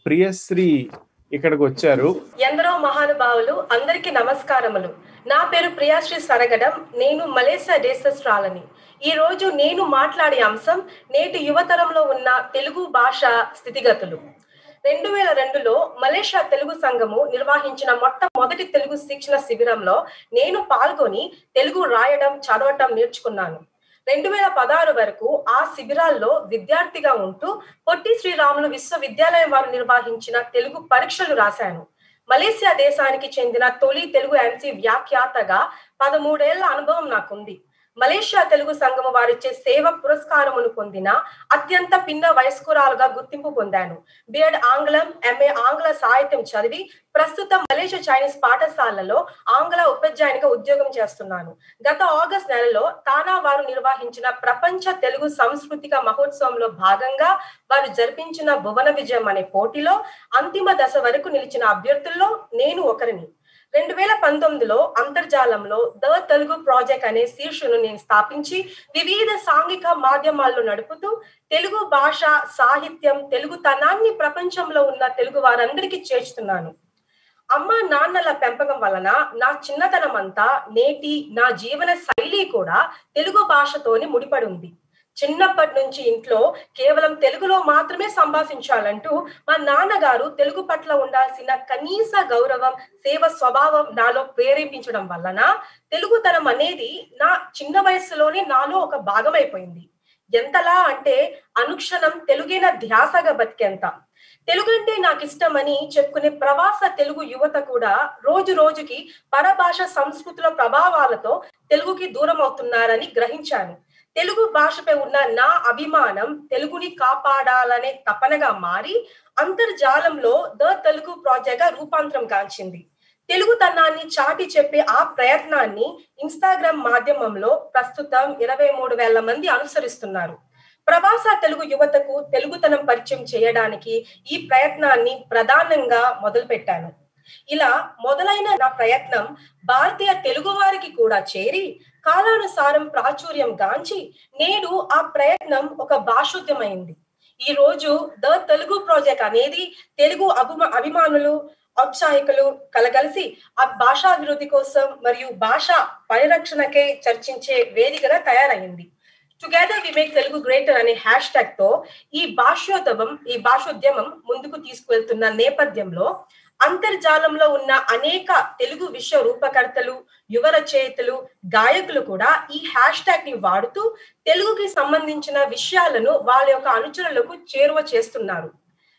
ప్రియశ్రీ ఇక్కడికి వచ్చారు ఎందరో మహానుభావులు అందరికీ నమస్కారములు నా పేరు ప్రియాశ్రీ సరగడం నేను మలేసియా దేశస్రాలని ఈ రోజు నేను మాట్లాడే అంశం నేటి యువతరంలో ఉన్న తెలుగు భాష స్థితిగతులు రెండు వేల రెండులో మలేషియా తెలుగు సంఘము నిర్వహించిన మొట్టమొదటి తెలుగు శిక్షణ శిబిరంలో నేను పాల్గొని తెలుగు రాయడం చదవటం నేర్చుకున్నాను రెండు వేల పదహారు వరకు ఆ శిబిరాల్లో విద్యార్థిగా ఉంటూ పొట్టి శ్రీరాములు విశ్వవిద్యాలయం వారు నిర్వహించిన తెలుగు పరీక్షలు రాశాను మలేసియా దేశానికి చెందిన తొలి తెలుగు ఎంసీ వ్యాఖ్యాతగా పదమూడేళ్ల అనుభవం నాకుంది మలేషియా తెలుగు సంఘము వారిచ్చే సేవ పురస్కారమును పొందిన అత్యంత పిన్న వయస్కురాలుగా గుర్తింపు పొందాను బిఎడ్ ఆంగ్లం ఎంఏ ఆంగ్ల సాహిత్యం చదివి ప్రస్తుతం మలేషియా చైనీస్ పాఠశాలలో ఆంగ్ల ఉపాధ్యాయునిగా ఉద్యోగం చేస్తున్నాను గత ఆగస్ట్ నెలలో తానా వారు నిర్వహించిన ప్రపంచ తెలుగు సాంస్కృతిక మహోత్సవంలో భాగంగా వారు జరిపించిన భువన విజయం అనే పోటీలో అంతిమ దశ వరకు నిలిచిన అభ్యర్థుల్లో నేను ఒకరిని రెండు వేల పంతొమ్మిదిలో అంతర్జాలంలో ద తెలుగు ప్రాజెక్ట్ అనే శీర్షును నేను స్థాపించి వివిధ సాంఘిక మాధ్యమాల్లో నడుపుతూ తెలుగు భాష సాహిత్యం తెలుగుతనాన్ని ప్రపంచంలో ఉన్న తెలుగు వారందరికీ చేర్చుతున్నాను అమ్మ నాన్నల పెంపకం వలన నా చిన్నతనం అంతా నేటి నా జీవన శైలి కూడా తెలుగు భాషతోనే ముడిపడి ఉంది చిన్నప్పటి నుంచి ఇంట్లో కేవలం తెలుగులో మాత్రమే సంభాషించాలంటూ మా నాన్నగారు తెలుగు పట్ల ఉండాల్సిన కనీస గౌరవం సేవ స్వభావం నాలో ప్రేరేపించడం వలన తెలుగుతనం అనేది నా చిన్న వయసులోనే నాలో ఒక భాగమైపోయింది ఎంతలా అంటే అనుక్షణం తెలుగైన ధ్యాసగా బతికేంత తెలుగు అంటే నాకు ఇష్టమని చెప్పుకునే ప్రవాస తెలుగు యువత కూడా రోజు రోజుకి పరభాష సంస్కృతుల ప్రభావాలతో తెలుగుకి దూరం అవుతున్నారని గ్రహించాను తెలుగు భాషపై ఉన్న నా అభిమానం తెలుగుని కాపాడాలనే తపనగా మారి అంతర్జాలంలో ద తెలుగు ప్రాజెక్ట్ గా రూపాంతరం గాంచింది తెలుగుతనాన్ని చాటి చెప్పే ఆ ప్రయత్నాన్ని ఇన్స్టాగ్రామ్ మాధ్యమంలో ప్రస్తుతం ఇరవై మూడు వేల మంది అనుసరిస్తున్నారు ప్రవాస తెలుగు యువతకు తెలుగుతనం పరిచయం చేయడానికి ఈ ప్రయత్నాన్ని ప్రధానంగా మొదలుపెట్టాను ఇలా మొదలైన నా ప్రయత్నం భారతీయ తెలుగు వారికి కూడా చేరి కాలానుసారం ప్రాచుర్యం గాంచి నేడు ఆ ప్రయత్నం ఒక భాషోద్యమైంది ఈ రోజు ద తెలుగు ప్రాజెక్ట్ అనేది తెలుగు అభిమా అభిమానులు ఔత్సాహికులు కలగలిసి ఆ భాషాభివృద్ధి కోసం మరియు భాష పరిరక్షణకే చర్చించే వేదికగా తయారైంది together we make Telugu greater అనే హ్యాష్ ట్యాగ్ తో ఈ భాషోద్యమం ఈ భాషోద్యమం ముందుకు తీసుకువెళ్తున్న నేపథ్యంలో అంతర్జాలంలో ఉన్న అనేక తెలుగు విశ్వ రూపకర్తలు యువ రచయితలు గాయకులు కూడా ఈ హ్యాష్ ట్యాగ్ ని వాడుతూ తెలుగుకి సంబంధించిన విషయాలను వాళ్ళ యొక్క అనుచరులకు చేరువ చేస్తున్నారు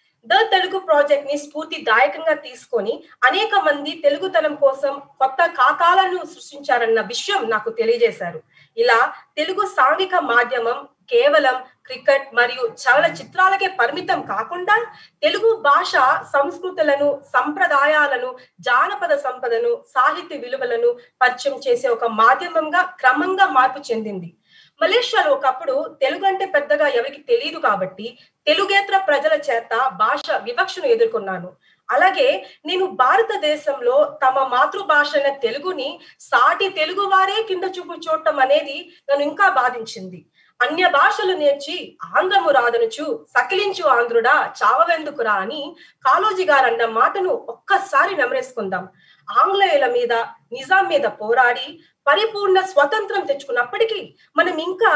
ద తెలుగు ప్రాజెక్ట్ ని స్ఫూర్తిదాయకంగా తీసుకొని అనేక మంది తెలుగుతనం కోసం కొత్త ఖాతాలను సృష్టించారన్న విషయం నాకు తెలియజేశారు ఇలా తెలుగు సాంఘిక మాధ్యమం కేవలం క్రికెట్ మరియు చలనచిత్రాలకే పరిమితం కాకుండా తెలుగు భాష సంస్కృతులను సంప్రదాయాలను జానపద సంపదను సాహిత్య విలువలను పరిచయం చేసే ఒక మాధ్యమంగా క్రమంగా మార్పు చెందింది మలేషియాలో ఒకప్పుడు తెలుగు అంటే పెద్దగా ఎవరికి తెలియదు కాబట్టి తెలుగేతర ప్రజల చేత భాష వివక్షను ఎదుర్కొన్నాను అలాగే నేను భారతదేశంలో తమ మాతృభాష అయిన తెలుగుని సాటి తెలుగు వారే కింద చూపు చూడటం అనేది నన్ను ఇంకా బాధించింది అన్య భాషలు నేర్చి ఆంధ్రము రాదనుచు సకిలించు ఆంధ్రుడా చావవెందుకురా అని కాలోజీ గారు అన్న మాటను ఒక్కసారి నెమరేసుకుందాం ఆంగ్లేయుల మీద నిజాం మీద పోరాడి పరిపూర్ణ స్వతంత్రం తెచ్చుకున్నప్పటికీ మనం ఇంకా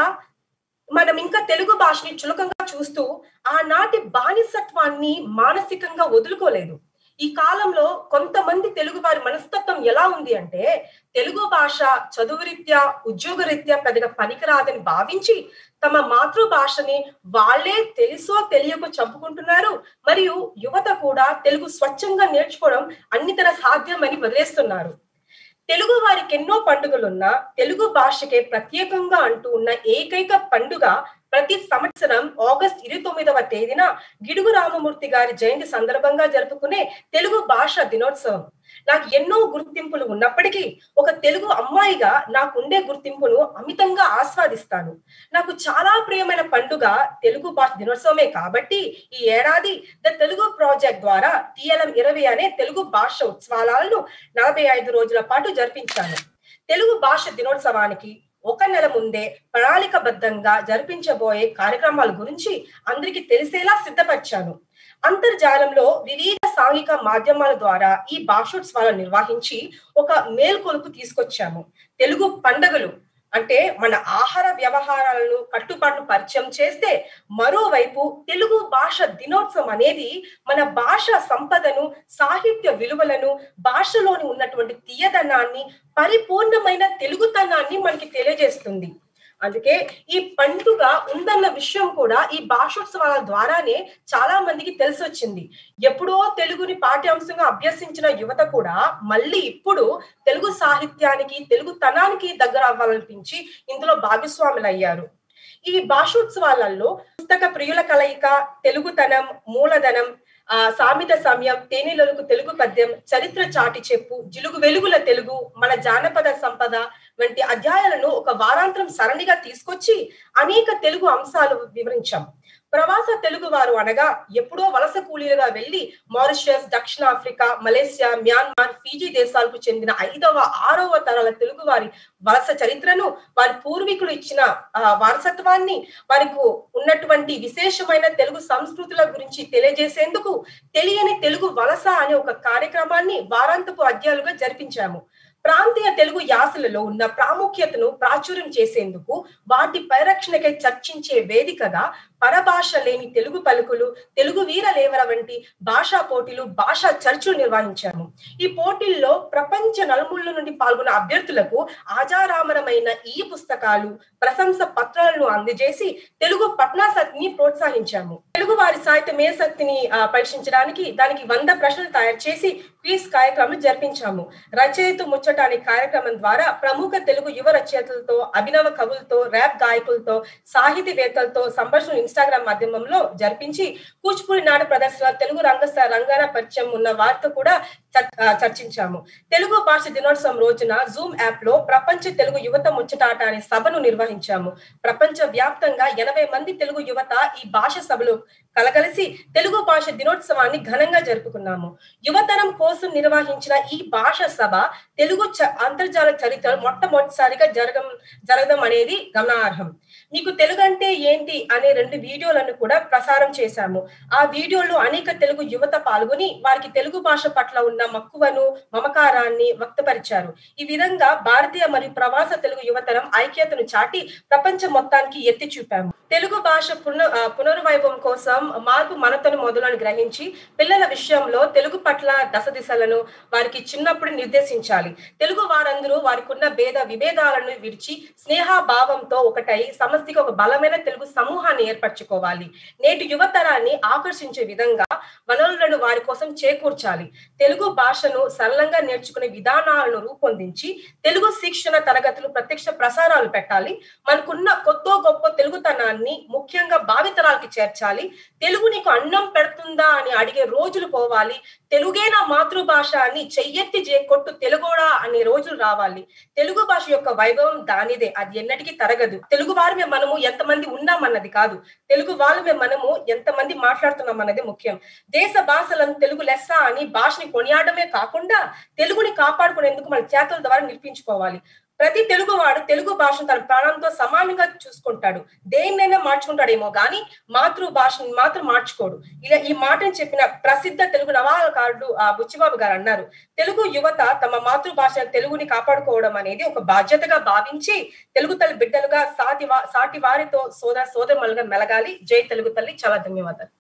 మనం ఇంకా తెలుగు భాషని చులకంగా చూస్తూ ఆనాటి బానిసత్వాన్ని మానసికంగా వదులుకోలేదు ఈ కాలంలో కొంతమంది తెలుగు వారి మనస్తత్వం ఎలా ఉంది అంటే తెలుగు భాష చదువు రీత్యా ఉద్యోగ రీత్యా పెద్దగా పనికిరాదని భావించి తమ మాతృభాషని వాళ్ళే తెలుసో తెలియకో చంపుకుంటున్నారు మరియు యువత కూడా తెలుగు స్వచ్ఛంగా నేర్చుకోవడం అన్నితర సాధ్యమని వదిలేస్తున్నారు తెలుగు వారికి ఎన్నో పండుగలున్నా తెలుగు భాషకే ప్రత్యేకంగా అంటూ ఉన్న ఏకైక పండుగ ప్రతి సంవత్సరం ఆగస్ట్ ఇరవై తొమ్మిదవ తేదీన గిడుగు రామమూర్తి గారి జయంతి సందర్భంగా జరుపుకునే తెలుగు భాష దినోత్సవం నాకు ఎన్నో గుర్తింపులు ఉన్నప్పటికీ ఒక తెలుగు అమ్మాయిగా నాకుండే గుర్తింపును అమితంగా ఆస్వాదిస్తాను నాకు చాలా ప్రియమైన పండుగ తెలుగు భాష దినోత్సవమే కాబట్టి ఈ ఏడాది ద తెలుగు ప్రాజెక్ట్ ద్వారా టిఎల్ఎం ఇరవై అనే తెలుగు భాష ఉత్సవాలను నలభై ఐదు రోజుల పాటు జరిపించాను తెలుగు భాష దినోత్సవానికి ఒక నెల ముందే ప్రణాళికబద్ధంగా జరిపించబోయే కార్యక్రమాల గురించి అందరికీ తెలిసేలా సిద్ధపరిచాను అంతర్జాలంలో వివిధ సాంఘిక మాధ్యమాల ద్వారా ఈ భాషోత్సవాలను నిర్వహించి ఒక మేల్కొలుపు తీసుకొచ్చాము తెలుగు పండగలు అంటే మన ఆహార వ్యవహారాలను కట్టుబాట్లు పరిచయం చేస్తే మరోవైపు తెలుగు భాష దినోత్సవం అనేది మన భాష సంపదను సాహిత్య విలువలను భాషలోని ఉన్నటువంటి తీయదనాన్ని పరిపూర్ణమైన తెలుగుతనాన్ని మనకి తెలియజేస్తుంది అందుకే ఈ పండుగ ఉందన్న విషయం కూడా ఈ భాషోత్సవాల ద్వారానే చాలా మందికి తెలిసి వచ్చింది ఎప్పుడో తెలుగుని పాఠ్యాంశంగా అభ్యసించిన యువత కూడా మళ్ళీ ఇప్పుడు తెలుగు సాహిత్యానికి తెలుగు తనానికి దగ్గర అవ్వాలనిపించి ఇందులో భాగస్వాములు అయ్యారు ఈ భాషోత్సవాలలో పుస్తక ప్రియుల కలయిక తెలుగుతనం మూలధనం ఆ సామెత సమయం తేనెలొలుకు తెలుగు పద్యం చరిత్ర చాటి చెప్పు జిలుగు వెలుగుల తెలుగు మన జానపద సంపద వంటి అధ్యాయాలను ఒక వారాంతరం సరణిగా తీసుకొచ్చి అనేక తెలుగు అంశాలు వివరించాం ప్రవాస తెలుగు వారు అనగా ఎప్పుడో వలస కూలీలుగా వెళ్లి మారిషస్ దక్షిణాఫ్రికా మలేసియా మ్యాన్మార్ ఫీజీ దేశాలకు చెందిన ఐదవ ఆరవ తరాల తెలుగు వారి వలస చరిత్రను వారి పూర్వీకులు ఇచ్చిన వారసత్వాన్ని వారికి ఉన్నటువంటి విశేషమైన తెలుగు సంస్కృతుల గురించి తెలియజేసేందుకు తెలియని తెలుగు వలస అనే ఒక కార్యక్రమాన్ని వారాంతపు అధ్యాయులుగా జరిపించాము ప్రాంతీయ తెలుగు యాసలలో ఉన్న ప్రాముఖ్యతను ప్రాచుర్యం చేసేందుకు వాటి పరిరక్షణకై చర్చించే వేదికగా పరభాష లేని తెలుగు పలుకులు తెలుగు వీర లేవల వంటి భాషా పోటీలు భాషా చర్చలు నిర్వహించాము ఈ పోటీల్లో ప్రపంచ నలుమూల నుండి పాల్గొన్న అభ్యర్థులకు ఆచారామరమైన ఈ పుస్తకాలు ప్రశంస పత్రాలను అందజేసి తెలుగు పట్నాశక్తిని ప్రోత్సహించాము తెలుగు వారి సాహిత్య మేశక్తిని పరీక్షించడానికి దానికి వంద ప్రశ్నలు తయారు చేసి క్విజ్ కార్యక్రమం జరిపించాము రచయిత ముచ్చట అనే కార్యక్రమం ద్వారా ప్రముఖ తెలుగు యువ రచయితలతో అభినవ కవులతో ర్యాప్ గాయకులతో సాహితీవేత్తలతో సంభాషణ ఇన్స్టాగ్రామ్ మాధ్యమంలో జరిపించి కూచిపూడి నాడు ప్రదర్శన తెలుగు రంగస్థ రంగాన పరిచయం ఉన్న వారితో కూడా చర్చించాము తెలుగు భాష దినోత్సవం రోజున జూమ్ యాప్ లో ప్రపంచ తెలుగు యువత ముచ్చటాట అనే సభను నిర్వహించాము ప్రపంచ వ్యాప్తంగా ఎనభై మంది తెలుగు యువత ఈ భాష సభలో కలగలిసి తెలుగు భాష దినోత్సవాన్ని ఘనంగా జరుపుకున్నాము యువతరం కోసం నిర్వహించిన ఈ భాష సభ తెలుగు అంతర్జాల చరిత్ర మొట్టమొదటిసారిగా జరగం జరగడం అనేది గమనార్హం మీకు తెలుగు అంటే ఏంటి అనే రెండు వీడియోలను కూడా ప్రసారం చేశాము ఆ వీడియోలో అనేక తెలుగు యువత పాల్గొని వారికి తెలుగు భాష పట్ల ఉన్న మక్కువను మమకారాన్ని వ్యక్తపరిచారు ఈ విధంగా భారతీయ మరియు ప్రవాస తెలుగు యువతరం ఐక్యతను చాటి ప్రపంచం మొత్తానికి ఎత్తి చూపాము తెలుగు భాష పున పునర్వైభవం కోసం మార్పు మనతను మొదలను గ్రహించి పిల్లల విషయంలో తెలుగు పట్ల దశ దిశలను వారికి చిన్నప్పుడు నిర్దేశించాలి తెలుగు వారందరూ వారికి ఉన్న భేద విభేదాలను విడిచి స్నేహభావంతో ఒకటై సమస్తికి ఒక బలమైన తెలుగు సమూహాన్ని ఏర్పరచుకోవాలి నేటి యువతరాన్ని ఆకర్షించే విధంగా వనరులను వారి కోసం చేకూర్చాలి తెలుగు భాషను సరళంగా నేర్చుకునే విధానాలను రూపొందించి తెలుగు శిక్షణ తరగతులు ప్రత్యక్ష ప్రసారాలు పెట్టాలి మనకున్న కొత్త గొప్ప తెలుగుతనాన్ని ముఖ్యంగా భావితరాలకి చేర్చాలి తెలుగు నీకు అన్నం పెడుతుందా అని అడిగే రోజులు పోవాలి తెలుగే నా మాతృభాష అని చెయ్యెత్తి జే కొట్టు తెలుగోడా అనే రోజులు రావాలి తెలుగు భాష యొక్క వైభవం దానిదే అది ఎన్నటికీ తరగదు తెలుగు వారమే మనము ఎంతమంది ఉన్నామన్నది కాదు తెలుగు వాళ్ళమే మనము ఎంతమంది మాట్లాడుతున్నాం అన్నది ముఖ్యం దేశ భాషలను తెలుగు లెస్స అని భాషని కొనియాడమే కాకుండా తెలుగుని కాపాడుకునేందుకు మన చేతుల ద్వారా నిరూపించుకోవాలి ప్రతి తెలుగువాడు తెలుగు భాషను తన ప్రాణంతో సమానంగా చూసుకుంటాడు దేన్నైనా మార్చుకుంటాడేమో గాని మాతృభాషని మాత్రం మార్చుకోడు ఇలా ఈ మాటను చెప్పిన ప్రసిద్ధ తెలుగు నవాలకారుడు ఆ బుచ్చిబాబు గారు అన్నారు తెలుగు యువత తమ మాతృభాష తెలుగుని కాపాడుకోవడం అనేది ఒక బాధ్యతగా భావించి తెలుగు తల్లి బిడ్డలుగా సాటి సాటి వారితో సోదర సోదరులుగా మెలగాలి జై తెలుగు తల్లి చాలా ధన్యవాదాలు